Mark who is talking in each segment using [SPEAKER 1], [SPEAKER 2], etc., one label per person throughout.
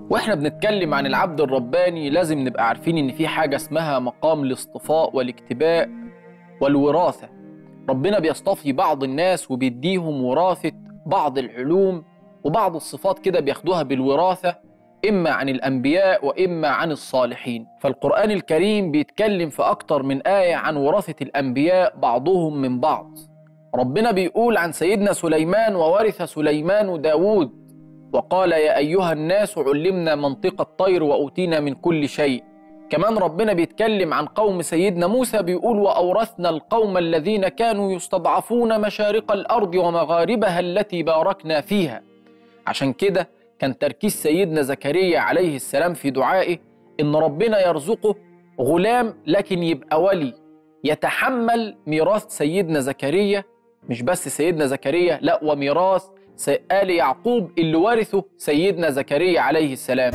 [SPEAKER 1] واحنا بنتكلم عن العبد الرباني لازم نبقى عارفين ان في حاجه اسمها مقام الاصطفاء والاكتباء والوراثه ربنا بيصطفي بعض الناس وبيديهم وراثه بعض العلوم وبعض الصفات كده بياخدوها بالوراثه اما عن الانبياء واما عن الصالحين فالقران الكريم بيتكلم في اكتر من ايه عن وراثه الانبياء بعضهم من بعض ربنا بيقول عن سيدنا سليمان وورث سليمان داود وقال يا أيها الناس علمنا منطق الطير وأوتينا من كل شيء كمان ربنا بيتكلم عن قوم سيدنا موسى بيقول وأورثنا القوم الذين كانوا يستضعفون مشارق الأرض ومغاربها التي باركنا فيها عشان كده كان تركيز سيدنا زكريا عليه السلام في دعائه إن ربنا يرزقه غلام لكن يبقى ولي يتحمل ميراث سيدنا زكريا مش بس سيدنا زكريا لا وميراث آل يعقوب اللي ورثه سيدنا زكريا عليه السلام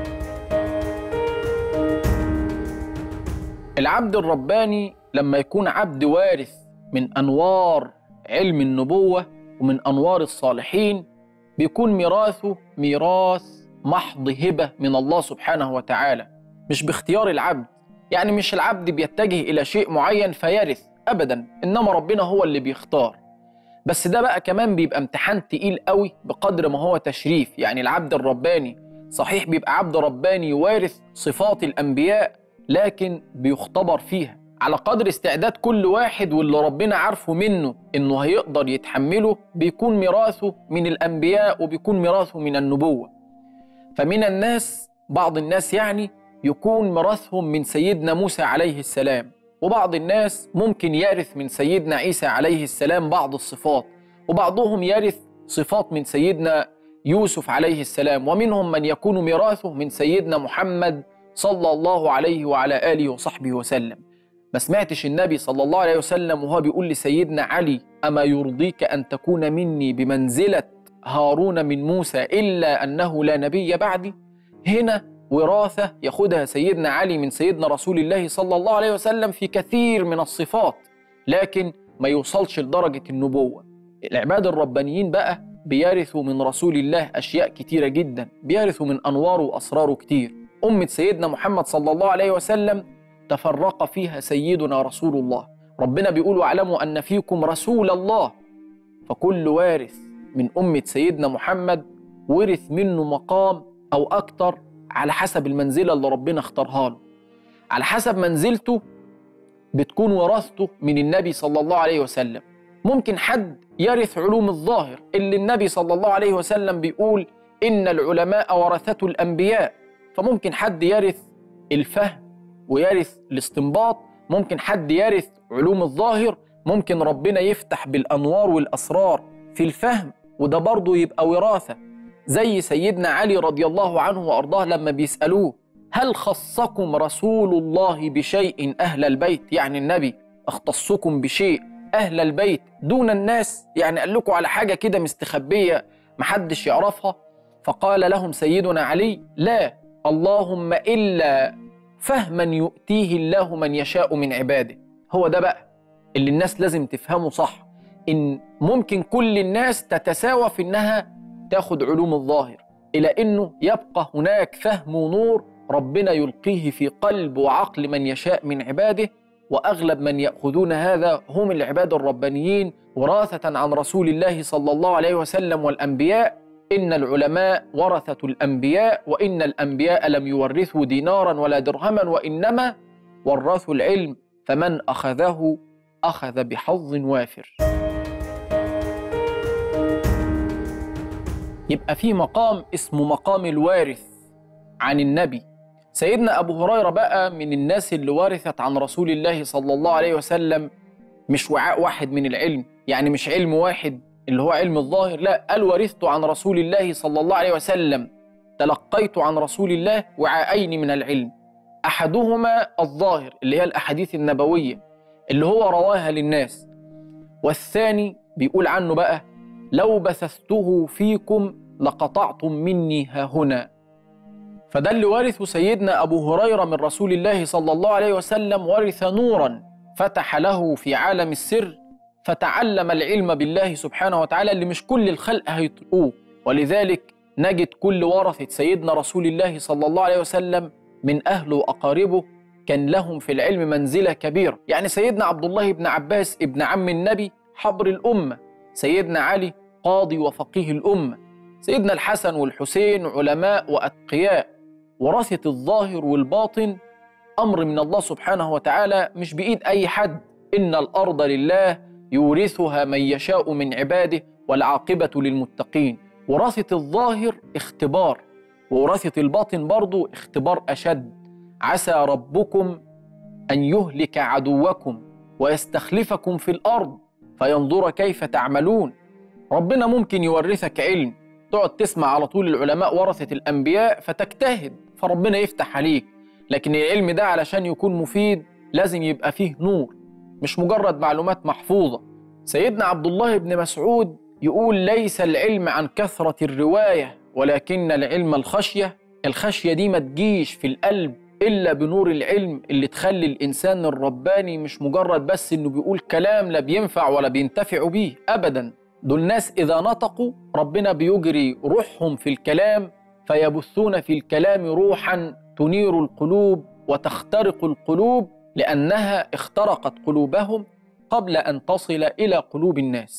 [SPEAKER 1] العبد الرباني لما يكون عبد وارث من أنوار علم النبوة ومن أنوار الصالحين بيكون ميراثه ميراث محض هبة من الله سبحانه وتعالى مش باختيار العبد يعني مش العبد بيتجه إلى شيء معين فيرث أبدا إنما ربنا هو اللي بيختار بس ده بقى كمان بيبقى امتحان تقيل قوي بقدر ما هو تشريف يعني العبد الرباني صحيح بيبقى عبد رباني وارث صفات الأنبياء لكن بيختبر فيها على قدر استعداد كل واحد واللي ربنا عارفه منه انه هيقدر يتحمله بيكون ميراثه من الانبياء وبيكون ميراثه من النبوه فمن الناس بعض الناس يعني يكون ميراثهم من سيدنا موسى عليه السلام وبعض الناس ممكن يرث من سيدنا عيسى عليه السلام بعض الصفات وبعضهم يرث صفات من سيدنا يوسف عليه السلام ومنهم من يكون ميراثه من سيدنا محمد صلى الله عليه وعلى آله وصحبه وسلم ما سمعتش النبي صلى الله عليه وسلم وهو بيقول لسيدنا علي أما يرضيك أن تكون مني بمنزلة هارون من موسى إلا أنه لا نبي بعدي هنا وراثة ياخدها سيدنا علي من سيدنا رسول الله صلى الله عليه وسلم في كثير من الصفات لكن ما يوصلش لدرجة النبوة العباد الربانيين بقى بيرثوا من رسول الله أشياء كتيرة جدا بيرثوا من أنواره وأسراره كتير أمة سيدنا محمد صلى الله عليه وسلم تفرق فيها سيدنا رسول الله ربنا بيقول واعلموا أن فيكم رسول الله فكل وارث من أمة سيدنا محمد ورث منه مقام أو أكتر على حسب المنزلة اللي ربنا اختارها له على حسب منزلته بتكون وراثته من النبي صلى الله عليه وسلم ممكن حد يرث علوم الظاهر اللي النبي صلى الله عليه وسلم بيقول إن العلماء ورثة الأنبياء فممكن حد يرث الفهم ويرث الاستنباط ممكن حد يرث علوم الظاهر ممكن ربنا يفتح بالأنوار والأسرار في الفهم وده برضه يبقى وراثة زي سيدنا علي رضي الله عنه وأرضاه لما بيسألوه هل خصكم رسول الله بشيء أهل البيت يعني النبي اختصكم بشيء أهل البيت دون الناس يعني قال لكم على حاجة كده مستخبية محدش يعرفها فقال لهم سيدنا علي لا اللهم إلا فهما يؤتيه الله من يشاء من عباده هو ده بقى اللي الناس لازم تفهمه صح إن ممكن كل الناس تتساوى في إنها تاخد علوم الظاهر إلى إنه يبقى هناك فهم ونور ربنا يلقيه في قلب وعقل من يشاء من عباده واغلب من ياخذون هذا هم العباد الربانيين وراثه عن رسول الله صلى الله عليه وسلم والانبياء ان العلماء ورثه الانبياء وان الانبياء لم يورثوا دينارا ولا درهما وانما ورثوا العلم فمن اخذه اخذ بحظ وافر يبقى في مقام اسمه مقام الوارث عن النبي سيدنا أبو هريرة بقى من الناس اللي ورثت عن رسول الله صلى الله عليه وسلم مش وعاء واحد من العلم يعني مش علم واحد اللي هو علم الظاهر لا قال ورثت عن رسول الله صلى الله عليه وسلم تلقيت عن رسول الله وعاءين من العلم أحدهما الظاهر اللي هي الأحاديث النبوية اللي هو رواها للناس والثاني بيقول عنه بقى لو بثثته فيكم لقطعتم مني ها هنا فده اللي ورثه سيدنا أبو هريرة من رسول الله صلى الله عليه وسلم ورث نورا فتح له في عالم السر فتعلم العلم بالله سبحانه وتعالى اللي مش كل الخلق هيطلقوه ولذلك نجد كل ورثة سيدنا رسول الله صلى الله عليه وسلم من أهله وأقاربه كان لهم في العلم منزلة كبيرة يعني سيدنا عبد الله بن عباس ابن عم النبي حبر الأمة سيدنا علي قاضي وفقيه الأمة سيدنا الحسن والحسين علماء وأتقياء ورثة الظاهر والباطن أمر من الله سبحانه وتعالى مش بإيد أي حد إن الأرض لله يورثها من يشاء من عباده والعاقبة للمتقين وراثة الظاهر اختبار ووراثة الباطن برضو اختبار أشد عسى ربكم أن يهلك عدوكم ويستخلفكم في الأرض فينظر كيف تعملون ربنا ممكن يورثك علم تقعد تسمع على طول العلماء ورثة الأنبياء فتجتهد فربنا يفتح عليك لكن العلم ده علشان يكون مفيد لازم يبقى فيه نور مش مجرد معلومات محفوظة سيدنا عبد الله بن مسعود يقول ليس العلم عن كثرة الرواية ولكن العلم الخشية الخشية دي ما تجيش في القلب إلا بنور العلم اللي تخلي الإنسان الرباني مش مجرد بس إنه بيقول كلام لا بينفع ولا بينتفع بيه أبدا دول ناس إذا نطقوا ربنا بيجري روحهم في الكلام فيبثون في الكلام روحا تنير القلوب وتخترق القلوب لأنها اخترقت قلوبهم قبل أن تصل إلى قلوب الناس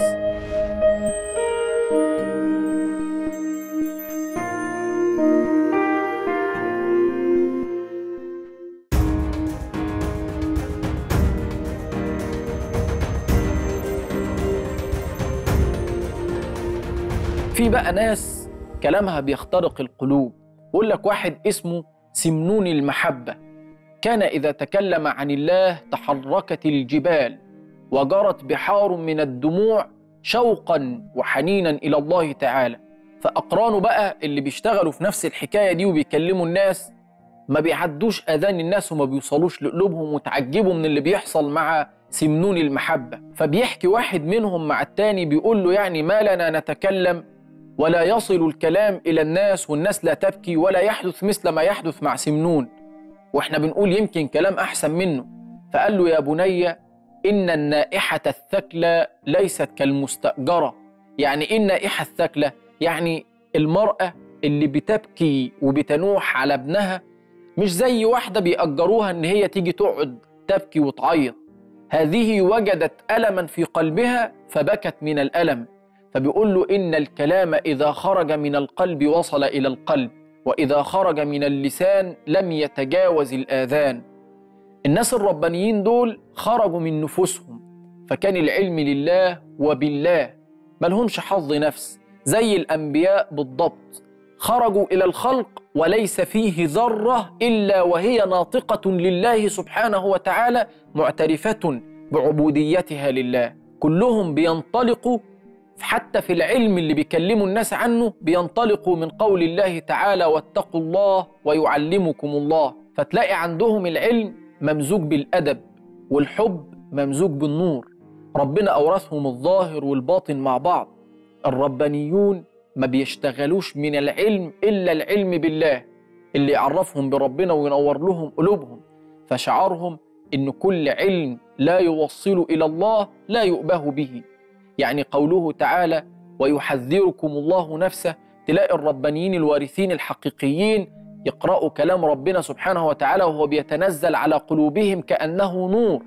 [SPEAKER 1] في بقى ناس كلامها بيخترق القلوب يقول لك واحد اسمه سمنون المحبة كان إذا تكلم عن الله تحركت الجبال وجرت بحار من الدموع شوقا وحنينا إلى الله تعالى فأقرانه بقى اللي بيشتغلوا في نفس الحكاية دي وبيكلموا الناس ما بيعدوش أذان الناس وما بيوصلوش لقلوبهم وتعجبوا من اللي بيحصل مع سمنون المحبة فبيحكي واحد منهم مع التاني بيقول له يعني ما لنا نتكلم ولا يصل الكلام إلى الناس والناس لا تبكي ولا يحدث مثل ما يحدث مع سمنون وإحنا بنقول يمكن كلام أحسن منه فقال له يا بني إن النائحة الثكلى ليست كالمستأجرة يعني إيه النائحة الثكلى؟ يعني المرأة اللي بتبكي وبتنوح على ابنها مش زي واحدة بيأجروها إن هي تيجي تقعد تبكي وتعيط هذه وجدت ألما في قلبها فبكت من الألم فبيقول له إن الكلام إذا خرج من القلب وصل إلى القلب وإذا خرج من اللسان لم يتجاوز الآذان الناس الربانيين دول خرجوا من نفوسهم فكان العلم لله وبالله ملهمش حظ نفس زي الأنبياء بالضبط خرجوا إلى الخلق وليس فيه ذرة إلا وهي ناطقة لله سبحانه وتعالى معترفة بعبوديتها لله كلهم بينطلقوا حتى في العلم اللي بيكلموا الناس عنه بينطلقوا من قول الله تعالى واتقوا الله ويعلمكم الله فتلاقي عندهم العلم ممزوج بالأدب والحب ممزوج بالنور ربنا أورثهم الظاهر والباطن مع بعض الربانيون ما بيشتغلوش من العلم إلا العلم بالله اللي يعرفهم بربنا وينور لهم قلوبهم فشعارهم إن كل علم لا يوصل إلى الله لا يؤبه به يعني قوله تعالى ويحذركم الله نفسه تلاقي الربانيين الوارثين الحقيقيين يقرأوا كلام ربنا سبحانه وتعالى وهو بيتنزل على قلوبهم كأنه نور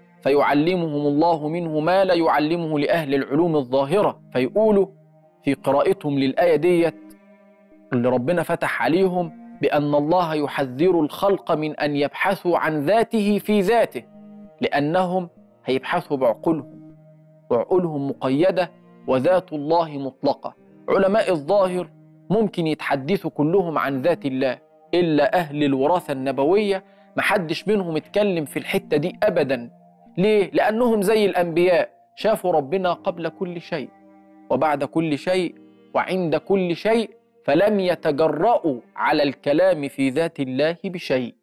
[SPEAKER 1] فيعلمهم الله منه ما لا يعلمه لأهل العلوم الظاهرة فيقولوا في قراءتهم للآية ديت اللي ربنا فتح عليهم بأن الله يحذر الخلق من أن يبحثوا عن ذاته في ذاته لأنهم هيبحثوا بعقولهم وعقولهم مقيدة وذات الله مطلقة علماء الظاهر ممكن يتحدثوا كلهم عن ذات الله إلا أهل الوراثة النبوية محدش منهم اتكلم في الحتة دي أبدا ليه؟ لأنهم زي الأنبياء شافوا ربنا قبل كل شيء وبعد كل شيء وعند كل شيء فلم يتجرأوا على الكلام في ذات الله بشيء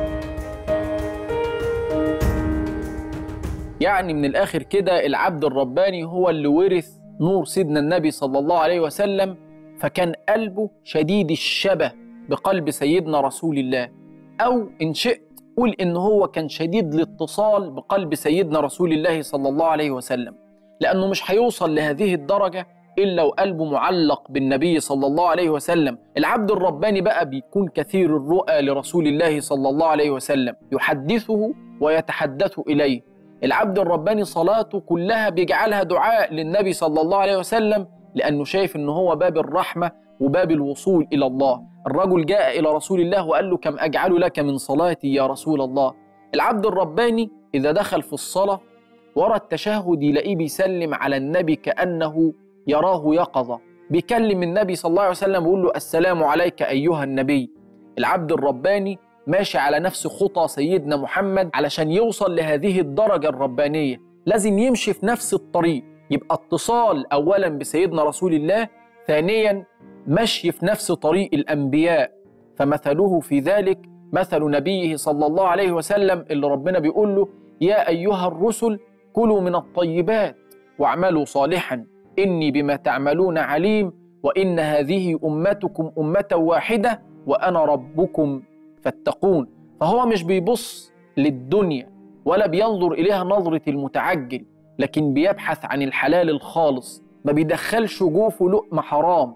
[SPEAKER 1] يعني من الآخر كده العبد الرباني هو اللي ورث نور سيدنا النبي صلى الله عليه وسلم فكان قلبه شديد الشبه بقلب سيدنا رسول الله أو إن شئت قول إن هو كان شديد الاتصال بقلب سيدنا رسول الله صلى الله عليه وسلم لأنه مش هيوصل لهذه الدرجة إلا وقلبه معلق بالنبي صلى الله عليه وسلم العبد الرباني بقى بيكون كثير الرؤى لرسول الله صلى الله عليه وسلم يحدثه ويتحدث إليه العبد الرباني صلاته كلها بيجعلها دعاء للنبي صلى الله عليه وسلم لأنه شايف أنه هو باب الرحمة وباب الوصول إلى الله الرجل جاء إلى رسول الله وقال له كم أجعل لك من صلاتي يا رسول الله العبد الرباني إذا دخل في الصلاة ورا التشهد يلاقيه بيسلم على النبي كأنه يراه يقظة بيكلم النبي صلى الله عليه وسلم ويقول له السلام عليك أيها النبي العبد الرباني ماشي على نفس خطى سيدنا محمد علشان يوصل لهذه الدرجة الربانية لازم يمشي في نفس الطريق يبقى اتصال أولا بسيدنا رسول الله ثانيا مشي في نفس طريق الأنبياء فمثله في ذلك مثل نبيه صلى الله عليه وسلم اللي ربنا بيقول له يا أيها الرسل كلوا من الطيبات واعملوا صالحا إني بما تعملون عليم وإن هذه أمتكم أمة واحدة وأنا ربكم فاتقون فهو مش بيبص للدنيا ولا بينظر إليها نظرة المتعجل لكن بيبحث عن الحلال الخالص ما بيدخلش جوفه لقمة حرام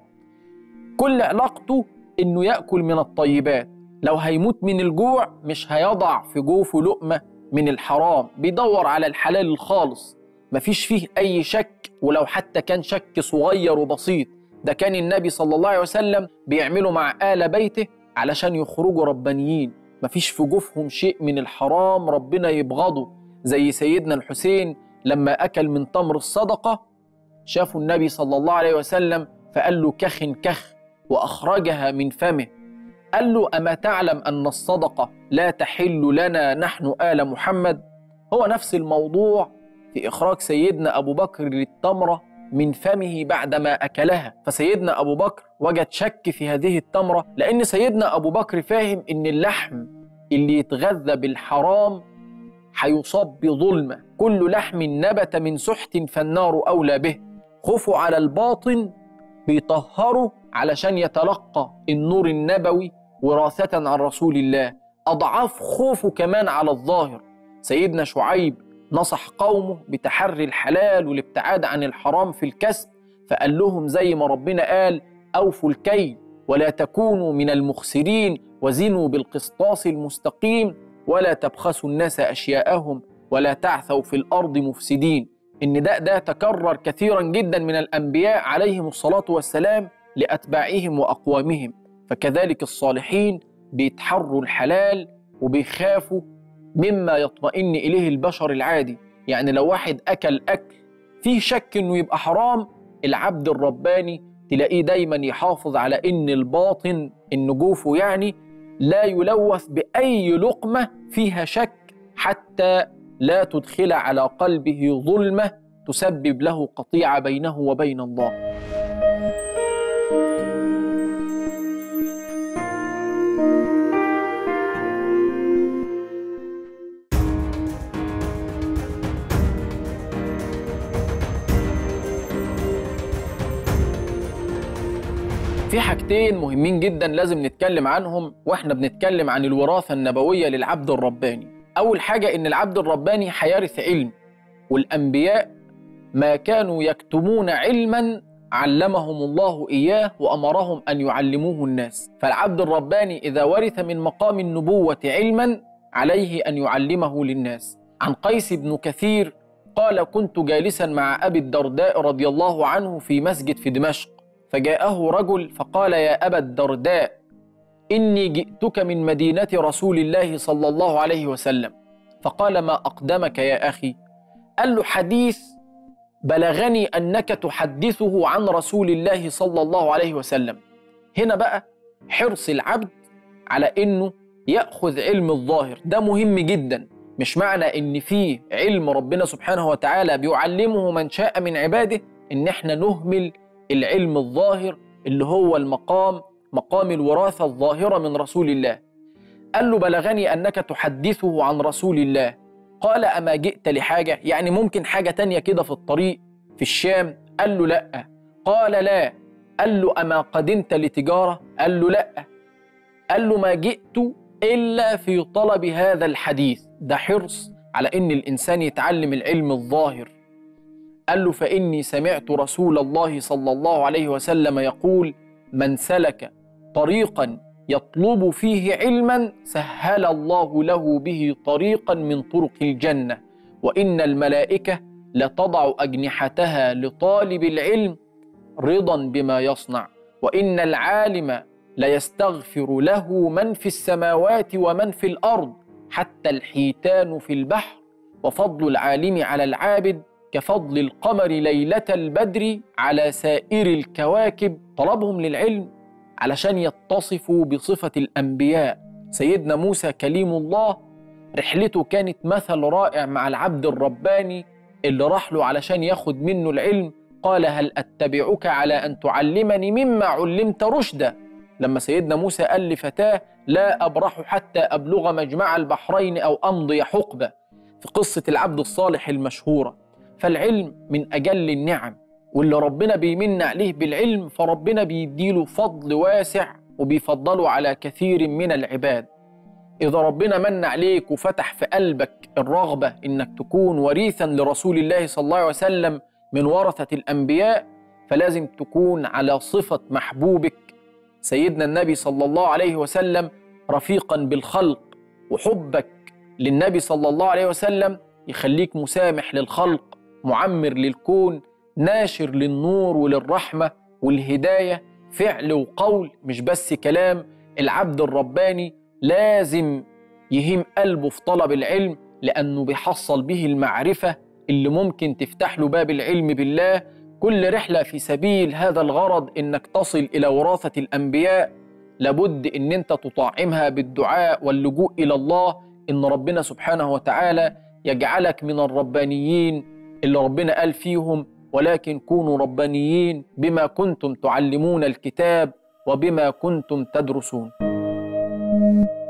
[SPEAKER 1] كل علاقته إنه يأكل من الطيبات لو هيموت من الجوع مش هيضع في جوفه لقمة من الحرام بيدور على الحلال الخالص مفيش فيه أي شك ولو حتى كان شك صغير وبسيط ده كان النبي صلى الله عليه وسلم بيعمله مع آل بيته علشان يخرجوا ربانيين مفيش في جوفهم شيء من الحرام ربنا يبغضه زي سيدنا الحسين لما أكل من تمر الصدقة شافوا النبي صلى الله عليه وسلم فقال له كخ كخ وأخرجها من فمه قال له أما تعلم أن الصدقة لا تحل لنا نحن آل محمد هو نفس الموضوع في إخراج سيدنا أبو بكر للتمرة من فمه بعدما أكلها فسيدنا أبو بكر وجد شك في هذه التمرة لأن سيدنا أبو بكر فاهم إن اللحم اللي يتغذى بالحرام هيصاب بظلمة كل لحم نبت من سحت فالنار أولى به خوفه على الباطن بيطهره علشان يتلقى النور النبوي وراثة عن رسول الله أضعاف خوفه كمان على الظاهر سيدنا شعيب نصح قومه بتحري الحلال والابتعاد عن الحرام في الكسب فقال لهم زي ما ربنا قال أوفوا الكيل ولا تكونوا من المخسرين وزنوا بالقسطاس المستقيم ولا تبخسوا الناس أشياءهم ولا تعثوا في الأرض مفسدين إن ده ده تكرر كثيرا جدا من الأنبياء عليهم الصلاة والسلام لأتباعهم وأقوامهم فكذلك الصالحين بيتحروا الحلال وبيخافوا مما يطمئن إليه البشر العادي يعني لو واحد أكل أكل فيه شك إنه يبقى حرام العبد الرباني تلاقيه دايما يحافظ على إن الباطن إن جوفه يعني لا يلوث بأي لقمة فيها شك حتى لا تدخل على قلبه ظلمة تسبب له قطيعة بينه وبين الله في حاجتين مهمين جدا لازم نتكلم عنهم واحنا بنتكلم عن الوراثة النبوية للعبد الرباني أول حاجة إن العبد الرباني هيرث علم والأنبياء ما كانوا يكتمون علما علمهم الله إياه وأمرهم أن يعلموه الناس فالعبد الرباني إذا ورث من مقام النبوة علما عليه أن يعلمه للناس عن قيس بن كثير قال كنت جالسا مع أبي الدرداء رضي الله عنه في مسجد في دمشق فجاءه رجل فقال يا أبا الدرداء إني جئتك من مدينة رسول الله صلى الله عليه وسلم فقال ما أقدمك يا أخي قال له حديث بلغني أنك تحدثه عن رسول الله صلى الله عليه وسلم هنا بقى حرص العبد على إنه يأخذ علم الظاهر ده مهم جدا مش معنى إن فيه علم ربنا سبحانه وتعالى بيعلمه من شاء من عباده إن إحنا نهمل العلم الظاهر اللي هو المقام مقام الوراثة الظاهرة من رسول الله قال له بلغني أنك تحدثه عن رسول الله قال أما جئت لحاجة يعني ممكن حاجة تانية كده في الطريق في الشام قال له لأ قال لا قال له أما قدمت لتجارة قال له لأ قال له ما جئت إلا في طلب هذا الحديث ده حرص على إن الإنسان يتعلم العلم الظاهر قال له فإني سمعت رسول الله صلى الله عليه وسلم يقول من سلك طريقا يطلب فيه علما سهل الله له به طريقا من طرق الجنة وإن الملائكة لتضع أجنحتها لطالب العلم رضا بما يصنع وإن العالم ليستغفر له من في السماوات ومن في الأرض حتى الحيتان في البحر وفضل العالم على العابد كفضل القمر ليلة البدر على سائر الكواكب طلبهم للعلم علشان يتصفوا بصفة الأنبياء سيدنا موسى كليم الله رحلته كانت مثل رائع مع العبد الرباني اللي راح له علشان ياخد منه العلم قال هل أتبعك على أن تعلمني مما علمت رشدا لما سيدنا موسى قال لفتاه لا أبرح حتى أبلغ مجمع البحرين أو أمضي حقبة في قصة العبد الصالح المشهورة فالعلم من أجل النعم واللي ربنا بيمن عليه بالعلم فربنا بيديله فضل واسع وبيفضله على كثير من العباد إذا ربنا من عليك وفتح في قلبك الرغبة إنك تكون وريثا لرسول الله صلى الله عليه وسلم من ورثة الأنبياء فلازم تكون على صفة محبوبك سيدنا النبي صلى الله عليه وسلم رفيقا بالخلق وحبك للنبي صلى الله عليه وسلم يخليك مسامح للخلق معمر للكون ناشر للنور وللرحمة والهداية فعل وقول مش بس كلام العبد الرباني لازم يهيم قلبه في طلب العلم لأنه بيحصل به المعرفة اللي ممكن تفتح له باب العلم بالله كل رحلة في سبيل هذا الغرض إنك تصل إلى وراثة الأنبياء لابد إن أنت تطعمها بالدعاء واللجوء إلى الله إن ربنا سبحانه وتعالى يجعلك من الربانيين اللي ربنا قال فيهم ولكن كونوا ربانيين بما كنتم تعلمون الكتاب وبما كنتم تدرسون